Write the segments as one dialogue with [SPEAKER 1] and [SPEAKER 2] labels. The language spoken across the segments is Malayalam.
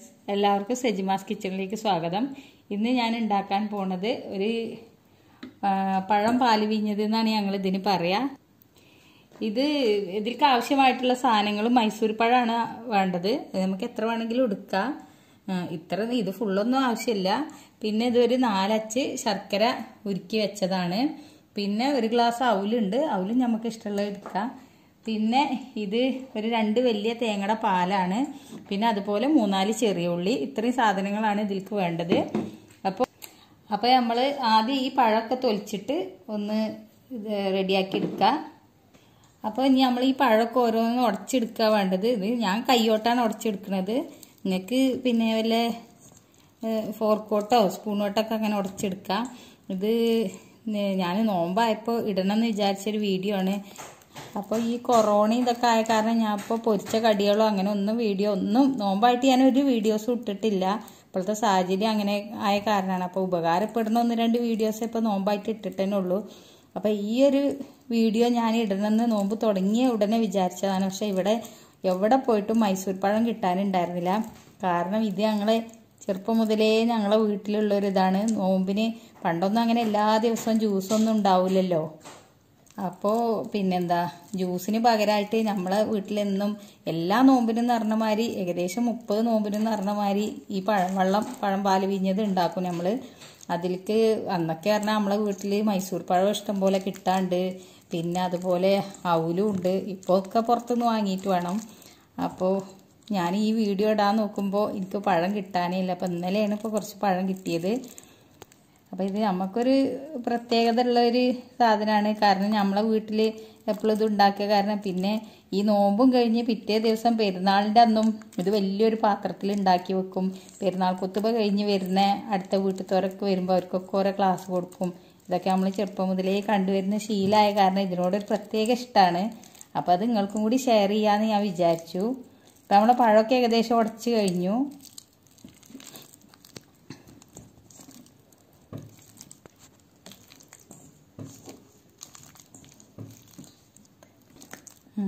[SPEAKER 1] ഫ്രണ്ട്സ് എല്ലാവർക്കും സെജിമാസ് കിച്ചണിലേക്ക് സ്വാഗതം ഇന്ന് ഞാൻ ഉണ്ടാക്കാൻ പോണത് ഒരു ആ, പഴം പാല് വീഞ്ഞത് എന്നാണ് ഞങ്ങൾ ഇതിന് പറയാ ഇത് ഇതിലേക്ക് ആവശ്യമായിട്ടുള്ള സാധനങ്ങൾ മൈസൂർ പഴമാണ് വേണ്ടത് ഇത് നമുക്ക് എത്ര വേണമെങ്കിലും എടുക്കാം ആ, ഇത്ര ഇത് ഫുള്ളൊന്നും ആവശ്യമില്ല പിന്നെ ഇതൊരു നാലച്ച് ശർക്കര ഉരുക്കി വെച്ചതാണ് പിന്നെ ഒരു ഗ്ലാസ് അവലുണ്ട് അവലും നമുക്ക് ഇഷ്ടമുള്ളത് എടുക്കാം പിന്നെ ഇത് ഒരു രണ്ട് വലിയ തേങ്ങയുടെ പാലാണ് പിന്നെ അതുപോലെ മൂന്നാല് ചെറിയ ഉള്ളി ഇത്രയും സാധനങ്ങളാണ് ഇതിലേക്ക് വേണ്ടത് അപ്പോൾ അപ്പോൾ നമ്മൾ ആദ്യം ഈ പഴമൊക്കെ തൊലിച്ചിട്ട് ഒന്ന് ഇത് റെഡിയാക്കി എടുക്കുക അപ്പോൾ ഇനി നമ്മൾ ഈ പഴമൊക്കെ ഓരോന്ന് ഉടച്ചെടുക്കുക വേണ്ടത് ഇത് ഞാൻ കൈയോട്ടാണ് ഉടച്ചെടുക്കുന്നത് നിങ്ങൾക്ക് പിന്നെ വല്ല ഫോർക്കോട്ടോ സ്പൂണോട്ടൊക്കെ അങ്ങനെ ഉടച്ചെടുക്കാം ഇത് ഞാൻ നോമ്പായപ്പോൾ ഇടണം എന്ന് വിചാരിച്ചൊരു വീഡിയോ ആണ് അപ്പോൾ ഈ കൊറോണ ഇതൊക്കെ ആയ കാരണം ഞാൻ ഇപ്പോൾ പൊരിച്ച കടികളോ അങ്ങനെ ഒന്നും വീഡിയോ ഒന്നും നോമ്പായിട്ട് ഞാൻ ഒരു വീഡിയോസും ഇട്ടിട്ടില്ല ഇപ്പോഴത്തെ സാഹചര്യം അങ്ങനെ ആയ കാരണമാണ് അപ്പോൾ ഉപകാരപ്പെടുന്ന ഒന്ന് രണ്ട് വീഡിയോസ് ഇപ്പോൾ നോമ്പായിട്ട് ഇട്ടിട്ടേ ഉള്ളൂ അപ്പോൾ ഈ ഒരു വീഡിയോ ഞാൻ ഇടണമെന്ന് നോമ്പ് തുടങ്ങിയ ഉടനെ വിചാരിച്ചതാണ് പക്ഷെ ഇവിടെ എവിടെ പോയിട്ടും മൈസൂർ പഴം കിട്ടാനുണ്ടായിരുന്നില്ല കാരണം ഇത് ഞങ്ങളെ ചെറുപ്പം മുതലേ ഞങ്ങളെ വീട്ടിലുള്ള ഒരു ഇതാണ് നോമ്പിന് പണ്ടൊന്നും അങ്ങനെ എല്ലാ ദിവസവും ജ്യൂസൊന്നും ഉണ്ടാവില്ലല്ലോ അപ്പോൾ പിന്നെന്താ ജ്യൂസിന് പകരമായിട്ട് നമ്മളെ വീട്ടിലെന്നും എല്ലാ നോമ്പിനും പറഞ്ഞ മാതിരി ഏകദേശം മുപ്പത് നോമ്പിനും പറഞ്ഞ മാതിരി ഈ പഴം വെള്ളം പഴം പാല് വീഞ്ഞത് ഉണ്ടാക്കും നമ്മൾ അതിലേക്ക് അന്നൊക്കെ പറഞ്ഞാൽ നമ്മളെ വീട്ടിൽ മൈസൂർ പഴം ഇഷ്ടം പോലെ കിട്ടാണ്ട് പിന്നെ അതുപോലെ അവലും ഉണ്ട് ഇപ്പോൾ ഒക്കെ പുറത്തുനിന്ന് വാങ്ങിയിട്ട് വേണം അപ്പോൾ ഞാൻ ഈ വീഡിയോ ഇടാൻ നോക്കുമ്പോൾ എനിക്ക് പഴം കിട്ടാനേ ഇല്ല അപ്പോൾ ഇന്നലെയാണ് ഇപ്പോൾ കുറച്ച് പഴം കിട്ടിയത് അപ്പോൾ ഇത് നമുക്കൊരു പ്രത്യേകത ഉള്ള ഒരു സാധനമാണ് കാരണം നമ്മളെ വീട്ടിൽ എപ്പോഴും ഇത് ഉണ്ടാക്കിയ കാരണം പിന്നെ ഈ നോമ്പും കഴിഞ്ഞ് പിറ്റേ ദിവസം പെരുന്നാളിൻ്റെ അന്നും ഇത് വലിയൊരു പാത്രത്തിൽ ഉണ്ടാക്കി വെക്കും പെരുന്നാൾ കുത്തുബ കഴിഞ്ഞ് വരുന്ന അടുത്ത വീട്ടിലത്തോരൊക്കെ വരുമ്പോൾ അവർക്കൊക്കെ ഓരോ ക്ലാസ് കൊടുക്കും ഇതൊക്കെ നമ്മൾ ചെറുപ്പം മുതലേ കണ്ടുവരുന്ന ശീലമായ കാരണം ഇതിനോടൊരു പ്രത്യേക ഇഷ്ടമാണ് അപ്പോൾ അത് നിങ്ങൾക്കും കൂടി ഷെയർ ചെയ്യാമെന്ന് ഞാൻ വിചാരിച്ചു അപ്പോൾ നമ്മളെ പഴമൊക്കെ ഏകദേശം ഉടച്ച് കഴിഞ്ഞു ഉം.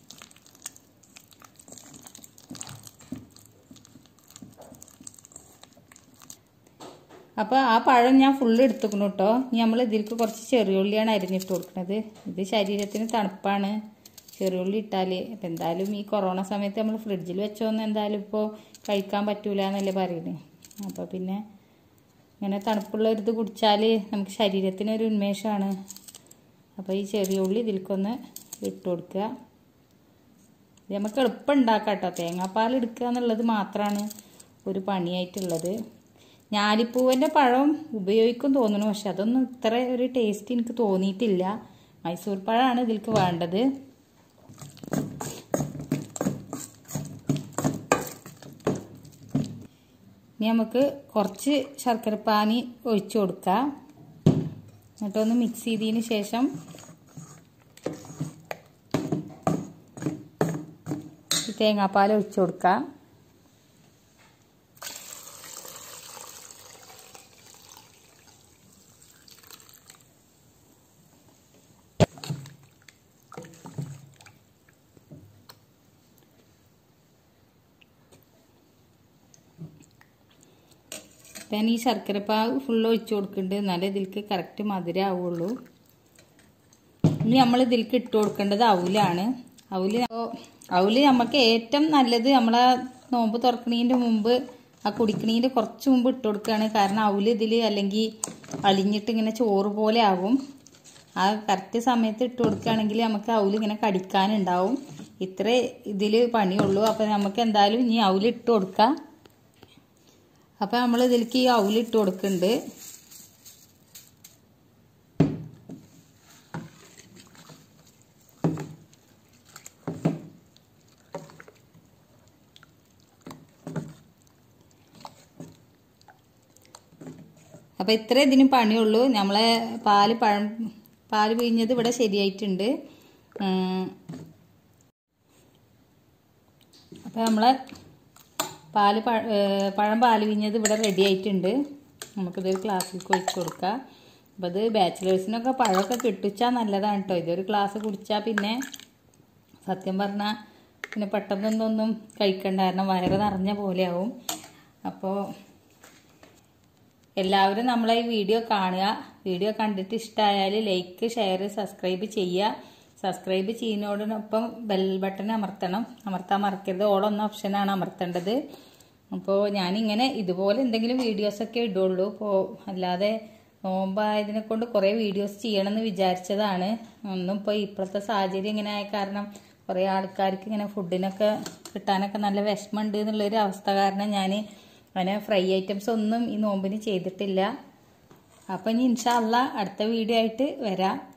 [SPEAKER 1] അപ്പോൾ ആ പഴം ഞാൻ ഫുള്ള് എടുത്തുക്കണം കേട്ടോ ഇനി നമ്മൾ ഇതിലേക്ക് കുറച്ച് ചെറിയുള്ളിയാണ് അരിഞ്ഞിട്ട് കൊടുക്കുന്നത് ഇത് ശരീരത്തിന് തണുപ്പാണ് ചെറിയുള്ളി ഇട്ടാൽ അപ്പം എന്തായാലും ഈ കൊറോണ സമയത്ത് നമ്മൾ ഫ്രിഡ്ജിൽ വെച്ചോന്ന് എന്തായാലും ഇപ്പോൾ കഴിക്കാൻ പറ്റൂല എന്നല്ലേ പറയുന്നത് അപ്പോൾ പിന്നെ ഇങ്ങനെ തണുപ്പുള്ള ഒരു ഇത് കുടിച്ചാൽ നമുക്ക് ശരീരത്തിന് ഒരു ഉന്മേഷമാണ് അപ്പോൾ ഈ ചെറിയ ഉള്ളി ഇതിലേക്കൊന്ന് ഇട്ട് കൊടുക്കുക ഇത് നമുക്ക് എളുപ്പം ഉണ്ടാക്കാം കേട്ടോ തേങ്ങാപ്പാൽ എടുക്കുക എന്നുള്ളത് മാത്രമാണ് ഒരു പണിയായിട്ടുള്ളത് ഞാലിപ്പൂവിൻ്റെ പഴം ഉപയോഗിക്കും തോന്നുന്നു പക്ഷെ അതൊന്നും ഇത്ര ഒരു ടേസ്റ്റ് എനിക്ക് തോന്നിയിട്ടില്ല മൈസൂർ പഴമാണ് ഇതിലേക്ക് വേണ്ടത് ഇനി നമുക്ക് കുറച്ച് ശർക്കരപ്പാനി ഒഴിച്ചു കൊടുക്കാം എന്നിട്ടൊന്ന് മിക്സ് ചെയ്തതിന് ശേഷം ഈ തേങ്ങാപ്പാൽ ഒഴിച്ചു കൊടുക്കാം ഞാൻ ഈ ശർക്കരപ്പാവ് ഫുള്ള് ഒഴിച്ചു കൊടുക്കുന്നുണ്ട് എന്നാലേ ഇതിലേക്ക് കറക്റ്റ് മധുരം ആവുള്ളൂ ഇനി നമ്മൾ ഇതിലേക്ക് ഇട്ട് കൊടുക്കേണ്ടത് അവലാണ് അവല് അവല് നമുക്ക് ഏറ്റവും നല്ലത് നമ്മളെ നോമ്പ് തുറക്കണതിൻ്റെ മുമ്പ് ആ കുടിക്കണതിൻ്റെ കുറച്ച് മുമ്പ് ഇട്ട് കൊടുക്കുകയാണ് കാരണം അവല് ഇതിൽ അല്ലെങ്കിൽ അളിഞ്ഞിട്ട് ഇങ്ങനെ ചോറ് പോലെ ആകും ആ കറക്റ്റ് സമയത്ത് ഇട്ട് കൊടുക്കുകയാണെങ്കിൽ നമുക്ക് അവല് ഇങ്ങനെ കടിക്കാനുണ്ടാവും ഇത്രേ ഇതിൽ പണിയുള്ളൂ അപ്പോൾ നമുക്ക് എന്തായാലും ഇനി അവല് ഇട്ട് കൊടുക്കാം അപ്പോൾ നമ്മൾ ഇതിലേക്ക് ഈ അവലിട്ട് കൊടുക്കുന്നുണ്ട് അപ്പോൾ ഇത്ര ഇതിന് പണിയുള്ളൂ നമ്മളെ പാല് പഴം പാല് പിഴിഞ്ഞത് ഇവിടെ ശരിയായിട്ടുണ്ട് അപ്പോൾ നമ്മളെ പാല് പഴം പാല് പിഴിഞ്ഞത് ഇവിടെ റെഡി ആയിട്ടുണ്ട് നമുക്കിതൊരു ഗ്ലാസ്സിലേക്ക് ഒഴിച്ച് കൊടുക്കാം അപ്പോൾ ഇത് ബാച്ചിലേഴ്സിനൊക്കെ പഴമൊക്കെ കിട്ടിച്ചാൽ നല്ലതാണ് കേട്ടോ ഇതൊരു ഗ്ലാസ് കുടിച്ചാൽ പിന്നെ സത്യം പറഞ്ഞാൽ പിന്നെ പെട്ടെന്നൊന്നും കഴിക്കണ്ട കാരണം വയറ് നിറഞ്ഞ പോലെയാവും അപ്പോൾ എല്ലാവരും നമ്മളെ ഈ വീഡിയോ കാണുക വീഡിയോ കണ്ടിട്ട് ഇഷ്ടമായാൽ ലൈക്ക് ഷെയർ സബ്സ്ക്രൈബ് ചെയ്യുക സബ്സ്ക്രൈബ് ചെയ്യുന്നതോടൊപ്പം ബെൽ ബട്ടൺ അമർത്തണം അമർത്താൻ മറക്കരുത് ഓളൊന്ന ഓപ്ഷനാണ് അമർത്തേണ്ടത് അപ്പോൾ ഞാനിങ്ങനെ ഇതുപോലെ എന്തെങ്കിലും വീഡിയോസൊക്കെ ഇടുള്ളൂ അപ്പോൾ അല്ലാതെ നോമ്പായതിനെ കൊണ്ട് കുറേ വീഡിയോസ് ചെയ്യണമെന്ന് വിചാരിച്ചതാണ് ഒന്നും ഇപ്പോൾ ഇപ്പോഴത്തെ സാഹചര്യം ഇങ്ങനെ ആയ കാരണം കുറേ ആൾക്കാർക്ക് ഇങ്ങനെ ഫുഡിനൊക്കെ കിട്ടാനൊക്കെ നല്ല വിഷമമുണ്ട് എന്നുള്ളൊരു അവസ്ഥ കാരണം ഞാൻ അങ്ങനെ ഫ്രൈ ഐറ്റംസ് ഒന്നും ഈ നോമ്പിന് ചെയ്തിട്ടില്ല അപ്പം ഇനി ഇൻഷാല്ല അടുത്ത വീഡിയോ ആയിട്ട് വരാം